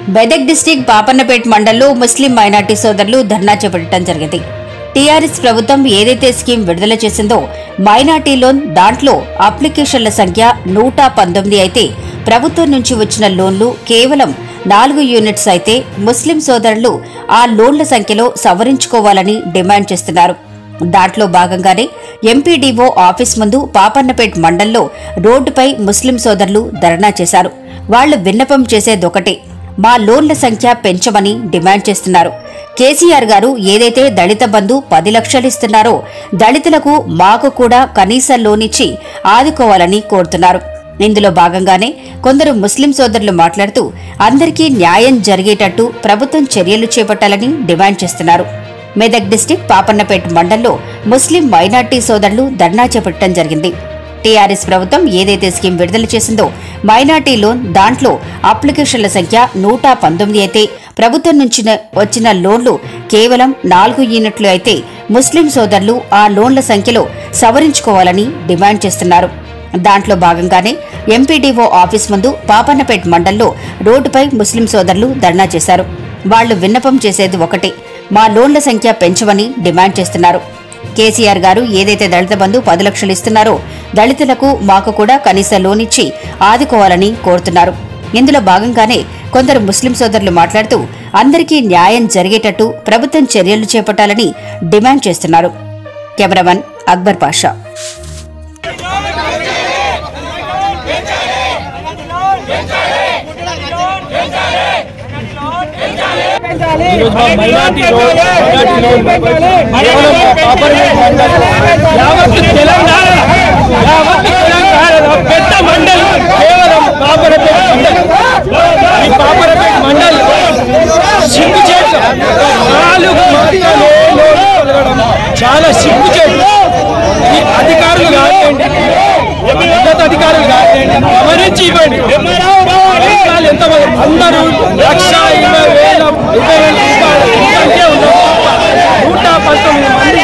Medak district Papannapet మండలంలో ముస్లిం minority సోదరులు ధర్నా చేపట్టడం జరిగింది టీఆర్ఎస్ ప్రభుత్వం ఏదైతే స్కీమ్ విడుదల చేసిందో మైనార్టీ లోన్ దాంట్లో అప్లికేషన్ల సంఖ్య నూట పంతొమ్మిది అయితే ప్రభుత్వం నుంచి వచ్చిన లోన్లు కేవలం నాలుగు యూనిట్స్ అయితే ముస్లిం సోదరులు ఆ లోన్ల సంఖ్యలో సవరించుకోవాలని డిమాండ్ చేస్తున్నారు దాంట్లో భాగంగానే ఎంపీడీఓ ఆఫీస్ ముందు పాపన్నపేట్ మండల్లో రోడ్డుపై ముస్లిం సోదరులు ధర్నా చేశారు వాళ్లు విన్నపం చేసేదొకటే మా లోన్ల సంఖ్య పెంచమని డిమాండ్ చేస్తున్నారు కేసీఆర్ గారు ఏదైతే దళిత బంధు పది లక్షలు ఇస్తున్నారో దళితులకు మాకు కూడా కనీస లోన్ ఇచ్చి ఆదుకోవాలని కోరుతున్నారు ఇందులో భాగంగానే కొందరు ముస్లిం సోదరులు మాట్లాడుతూ అందరికీ న్యాయం జరిగేటట్టు ప్రభుత్వం చర్యలు చేపట్టాలని డిమాండ్ చేస్తున్నారు మెదక్ డిస్టిక్ పాపన్నపేట మండలంలో ముస్లిం మైనార్టీ సోదరులు ధర్నా చేపట్టడం జరిగింది టీఆర్ఎస్ ప్రభుత్వం ఏదైతే స్కీమ్ విడుదల చేసిందో మైనార్టీ లోన్ దాంట్లో అప్లికేషన్ల సంఖ్య నూట పంతొమ్మిది అయితే ప్రభుత్వం నుంచి వచ్చిన లోన్లు కేవలం నాలుగు యూనిట్లు అయితే ముస్లిం సోదరులు ఆ లోన్ల సంఖ్యలో సవరించుకోవాలని డిమాండ్ చేస్తున్నారు దాంట్లో భాగంగానే ఎంపీడీఓ ఆఫీస్ ముందు పాపన్నపేట మండల్లో రోడ్డుపై ముస్లిం సోదరులు ధర్నా చేశారు వాళ్లు విన్నపం చేసేది ఒకటే మా లోన్ల సంఖ్య పెంచమని డిమాండ్ చేస్తున్నారు కేసీఆర్ గారు ఏదైతే దళిత బంధు పది లక్షలు ఇస్తున్నారో దళితులకు మాకు కూడా కనీస లోన్ ఇచ్చి ఆదుకోవాలని కోరుతున్నారు ఇందులో భాగంగానే కొందరు ముస్లిం సోదరులు మాట్లాడుతూ అందరికీ న్యాయం జరిగేటట్టు ప్రభుత్వం చర్యలు చేపట్టాలని డిమాండ్ చేస్తున్నారు కెమెరామన్ అక్బర్ పాషా ఈరోజు మా మైనార్టీ రోడ్ మైనార్టీ రోడ్ కేవలం పాపర్మెంట్ మండలి యావత్ తెలంగాణ యావత్ తెలంగాణలో పెద్ద మండలి కేవలం పాపరపేట మండలి ఈ పాపరపేట మండలి సిగ్గు చేటు నాలుగు మాత్రమే లోన్లు తొలగడం చాలా సిగ్గు చేటు ఈ అధికారులు కానివ్వండి ఉన్నత అధికారులు కానివ్వండి గమనించి ఇవ్వండి అధికారులు ఎంతమంది అందరూ లక్ష ఇరవై వేల ఇరవై వేల రూపాయలు ఇంకంటే ఉన్నారు నూట పంతొమ్మిది మంది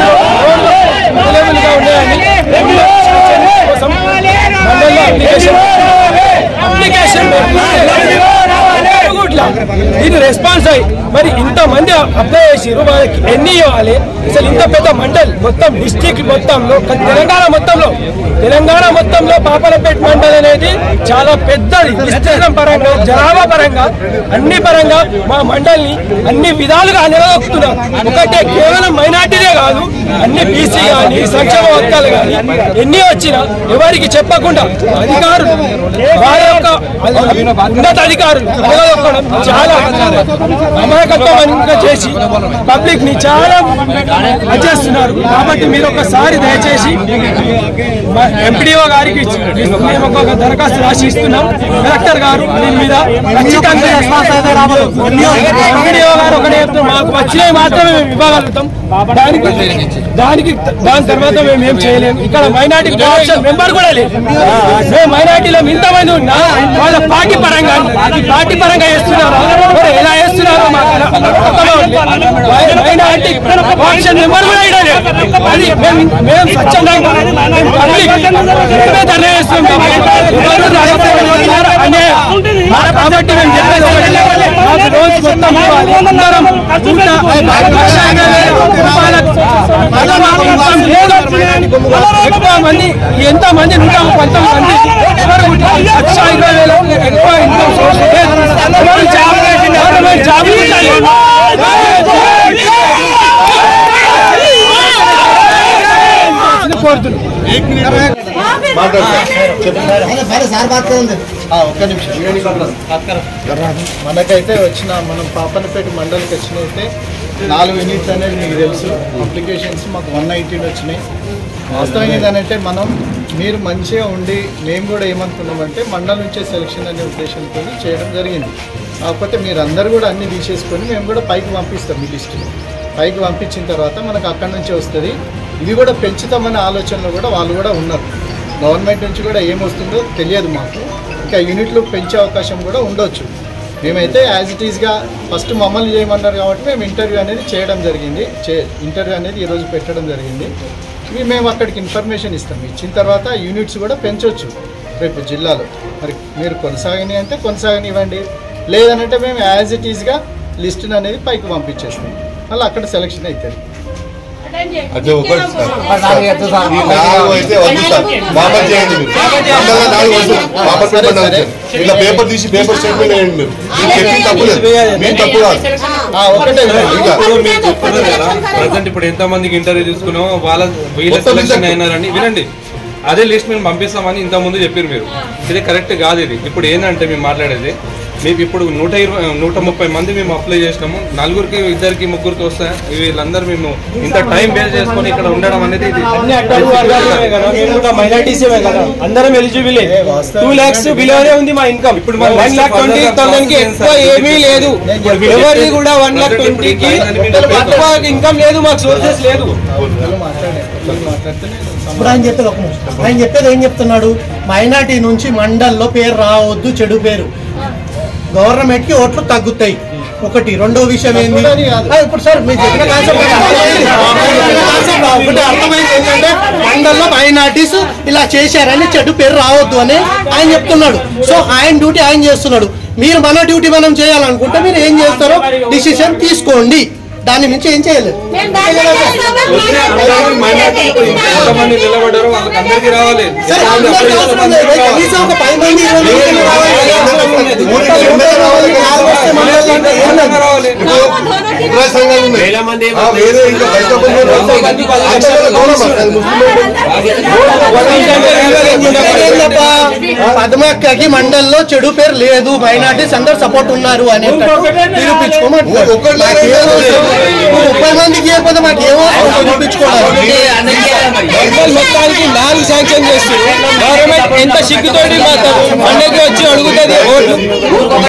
అవైలబుల్గా ఉన్నాయని కోసం మండలిలో అప్లికేషన్ అప్లికేషన్ పెట్టుకుంటే దీని రెస్పాన్స్ అయ్యి మరి ఇంతమంది అప్లై చేసిరు వాళ్ళకి ఎన్ని ఇవ్వాలి అసలు ఇంత పెద్ద మండల్ మొత్తం డిస్టిక్ మొత్తంలో క- తెలంగాణ మొత్తంలో తెలంగాణ మొత్తంలో పాపలపేట మండల్ అనేది చాలా పెద్దది విస్తీర్ణం పరంగా జనాభా పరంగా అన్ని పరంగా మా మండల్ని అన్ని విధాలుగా నిలదొక్కుతున్నారు ఒకటే కేవలం మైనార్టీనే కాదు అన్ని బీసీ కానీ సంక్షేమ వర్గాలు కానీ ఎన్ని వచ్చినా ఎవరికి చెప్పకుండా అధికారులు వారి యొక్క ఉన్నత అధికారులు నిలదొక్కడం చాలా అమాయకత్వంగా చేసి పబ్లిక్ ని చాలా చేస్తున్నారు కాబట్టి మీరు ఒకసారి దయచేసి ఎంపీడీఓ గారికి మేము ఒక దరఖాస్తు రాసి ఇస్తున్నాం కలెక్టర్ గారు దీని మీద ఖచ్చితంగా ఎంపీడీఓ గారు ఒకటే చెప్తున్నారు మాకు వచ్చినవి మాత్రమే మేము ఇవ్వగలుగుతాం దానికి దానికి దాని తర్వాత మేము ఏం చేయలేము ఇక్కడ మైనార్టీ కోఆప్షన్ మెంబర్ కూడా లేదు మేము మైనార్టీలో ఇంతమంది ఉన్నా వాళ్ళ పార్టీ పరంగా ఈ పార్టీ పరంగా చేస్తున్నారా మరి ఎలా చేస్తున్నారో మాకు అర్థమవుతుంది. మై- మైనార్టీ కోఆప్షన్ మెంబర్ కూడా ఇక్కడ లేదు. అది మేము మేము స్వచ్ఛందంగా మేము పబ్లిక్ మేమే ధర్నా చేస్తున్నాం కాబట్టి ఎవరు రాజకీయ ఉన్నారు అన్యాయం. కాబట్టి మేము చెప్పేది ఒకటే. మాకు రోజు మొత్తం ఇవ్వాలి. అందరం నూట లక్ష యాభై వేల రూపాయలకు మొత్తం లేదు. ఎక్కువ మంది ఎంత మంది నూట పంతొమ్మిది మంది ఎవరు కూడా లక్ష ఇరవై వేల ఎక్కువ ఇన్కమ్ సోర్స్ లేదు. ఎవరు జాబ్ గవర్నమెంట్ జాబ్ ఇవ్వాలి. కోరుతున్నాం ఆ, ఒక్క నిమిషం మనకైతే వచ్చిన మనం పాపనపేట మండలికి వచ్చినైతే నాలుగు యూనిట్స్ అనేది మీకు తెలుసు అప్లికేషన్స్ మాకు వన్ ఎయిటీన్ వచ్చినాయి వాస్తవం ఏంటంటే మనం మీరు మంచిగా ఉండి మేము కూడా ఏమనుకున్నామంటే మండలం నుంచే సెలక్షన్ అనే ఉద్దేశంతో చేయడం జరిగింది కాకపోతే మీరు అందరు కూడా అన్ని తీసేసుకొని మేము కూడా పైకి పంపిస్తాం మీ లిస్టులో పైకి పంపించిన తర్వాత మనకు అక్కడి నుంచే వస్తుంది ఇది కూడా పెంచుతామనే ఆలోచనలో కూడా వాళ్ళు కూడా ఉన్నారు గవర్నమెంట్ నుంచి కూడా ఏమొస్తుందో తెలియదు మాకు ఇంకా యూనిట్లు పెంచే అవకాశం కూడా ఉండొచ్చు మేమైతే యాజ్ ఇట్ ఈస్గా ఫస్ట్ మమ్మల్ని చేయమన్నారు కాబట్టి మేము ఇంటర్వ్యూ అనేది చేయడం జరిగింది చే ఇంటర్వ్యూ అనేది ఈరోజు పెట్టడం జరిగింది ఇవి మేము అక్కడికి ఇన్ఫర్మేషన్ ఇస్తాం ఇచ్చిన తర్వాత యూనిట్స్ కూడా పెంచవచ్చు రేపు జిల్లాలో మరి మీరు కొనసాగని అంటే కొనసాగనివ్వండి లేదనంటే మేము యాజ్ ఇట్ ఈస్గా లిస్ట్ అనేది పైకి పంపించేస్తాం మళ్ళీ అక్కడ సెలక్షన్ అవుతుంది అదే ఒకటి సార్ ఈ నాలుగు అయితే వద్దు సార్ వాపస్ చేయండి మీరు మండలం నాలుగు వద్దు వాపస్ సరే, పెట్టండి సరే. అంతే. ఇలా పేపర్ తీసి పేపర్ స్టేట్మెంట్ వేయండి మీరు మీరు చెప్పింది తప్పు లేదు మీరు తప్పు కాదు ఆ, ఒకటే విధంగా. ఇంకా ఇప్పుడు మీరు చెప్తున్నారు కదా ప్రజెంట్ ఇప్పుడు ఎంత మందికి ఇంటర్వ్యూ తీసుకున్నామో వాళ్ళ వీళ్ళ మొత్తం సెలక్షన్ లిస్ట్ అయినారని వినండి అదే లిస్ట్ మేము పంపిస్తామని ఇంత ముందు చెప్పారు మీరు ఇది కరెక్ట్ కాదు ఇది ఇప్పుడు ఏంటంటే మేము మాట్లాడేది మీకు ఇప్పుడు నూట ఇరవై నూట ముప్పై మంది మేము అప్లై చేసినాము నలుగురికి ఇద్దరికి ముగ్గురికి వస్తాయి వీళ్ళందరూ మేము ఇంత టైం వేస్ట్ చేసుకొని ఇక్కడ ఉండడం అనేది ఇది అన్ని అట్టడుగు వర్గాలే కదా మేము కూడా మైనార్టీసే కదా అందరం ఎలిజిబుల్ టూ లాక్స్ బిలోనే ఉంది మా ఇన్కమ్ ఇప్పుడు ఇప్పుడు వన్ లాక్ ట్వంటీ థౌసండ్ కి ఎక్కువ ఏమీ లేదు ఎవరి కూడా వన్ లాక్ ట్వంటీకి ఎక్కువ ఇన్కమ్ లేదు మాకు సోర్సెస్ లేదు వాళ్ళు మాట్లాడే వాళ్ళు మాట్లాడితే నేను ఇప్పుడు ఆయన చెప్పేది ఒక నిమిషం ఆయన చెప్పేది ఏం చెప్తున్నాడు మైనార్టీ నుంచి మండల్లో పేరు రావద్దు చెడు పేరు గవర్నమెంట్ కి ఓట్లు తగ్గుతాయి ఒకటి రెండో విషయం ఏంది తగ్గుతుంది కాదు. ఆ, ఇప్పుడు సార్ మీరు చెప్పిన కాన్సెప్ట్ ఒకటి అర్థమైంది ఏంటంటే మండల్లో మైనార్టీస్ ఇలా చేశారని చెడు పేరు రావద్దు అని ఆయన చెప్తున్నాడు సో ఆయన డ్యూటీ ఆయన చేస్తున్నాడు మీరు మన డ్యూటీ మనం చేయాలనుకుంటే మీరు ఏం చేస్తారో డిసిషన్ తీసుకోండి దాని నుంచి ఏం చేయలేదు ఎంతమంది నిలబడ్డారో వాళ్ళకి అందరికీ రావాలి సరే, అందరికీ అవసరం లేదు. కనీసం ఒక పది మంది ఇరవై మంది రావాలి కదా. మొత్తం నూట యాభై నాలుగు వస్తే మండలం అంటే ఏమన్నది? రావాలి ఇరవై సంఘాలు ఉన్నాయి ఆ, వేరే ఇంకా బయట పని లేదు. అంతేకాదు, గౌరవం మాకు. అది ముస్లింలు ఏంటప్పా? పద్మక్కకి మండల్లో చెడు పేరు లేదు మైనార్టీస్ అందరు సపోర్ట్ ఉన్నారు అని నిరూపించుకోమంటున్నారు ఒక్కళ్ళు మాకేం అవసరం? నువ్వు ముప్పై మందికి చేయకపోతే మాకేమో నిరూపించుకోవాలి మండల్ మొత్తానికి నాలుగు శాంక్షన్ చేస్తుంది గవర్నమెంట్ ఎంత సిగ్గుతోటి మాత్రం పండగకి వచ్చి అడుగుతుంది ఓట్లు